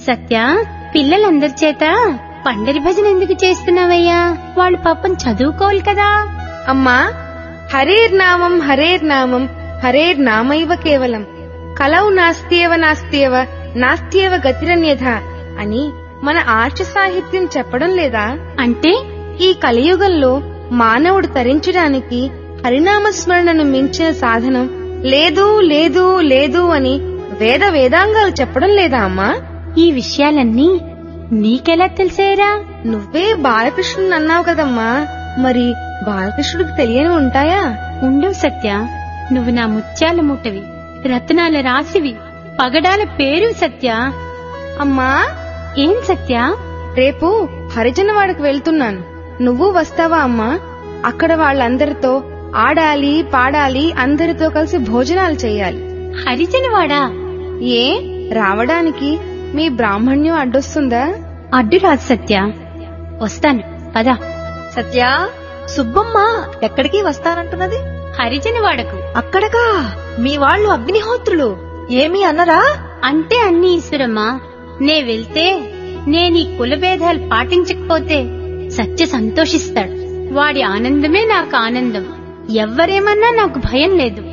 సత్య పిల్లలందరి చేత పండరి భజన ఎందుకు చేస్తున్నావయ్యా వాళ్ళు పాపం చదువుకోవాలి కదా అమ్మా హరేర్నామం హరేర్నామం హరేర్నామైవ కేవలం కలౌ నాస్త్యేవ నాస్త్యేవ నాస్త్యేవ గతిరన్యథ అని మన ఆర్ష సాహిత్యం చెప్పడం లేదా అంటే ఈ కలియుగంలో మానవుడు తరించడానికి హరినామస్మరణను మించిన సాధనం లేదు లేదు లేదు అని వేద వేదాంగాలు చెప్పడం లేదా అమ్మా ఈ విషయాలన్నీ నీకెలా తెలిసేరా నువ్వే బాలకృష్ణుని అన్నావు కదమ్మా మరి బాలకృష్ణుడికి తెలియని ఉంటాయా ఉండవు సత్య నువ్వు నా ముత్యాల మూటవి రత్నాల రాశివి పగడాల పేరు సత్య అమ్మా ఏం సత్య రేపు హరిజనవాడకు వెళ్తున్నాను నువ్వు వస్తావా అమ్మా అక్కడ వాళ్ళందరితో ఆడాలి పాడాలి అందరితో కలిసి భోజనాలు చేయాలి హరిజనవాడా ఏ రావడానికి మీ బ్రాహ్మణ్యం అడ్డొస్తుందా అడ్డు రాదు సత్య వస్తాను పద సత్య సుబ్బమ్మ ఎక్కడికి వస్తానంటున్నది హరిజనవాడకు అక్కడగా మీ వాళ్ళు అగ్నిహోత్రులు ఏమీ అన్నరా అంటే అన్ని ఈశ్వరమ్మా నే వెళ్తే నేను ఈ కులభేదాలు పాటించకపోతే సత్య సంతోషిస్తాడు వాడి ఆనందమే నాకు ఆనందం ఎవ్వరేమన్నా నాకు భయం లేదు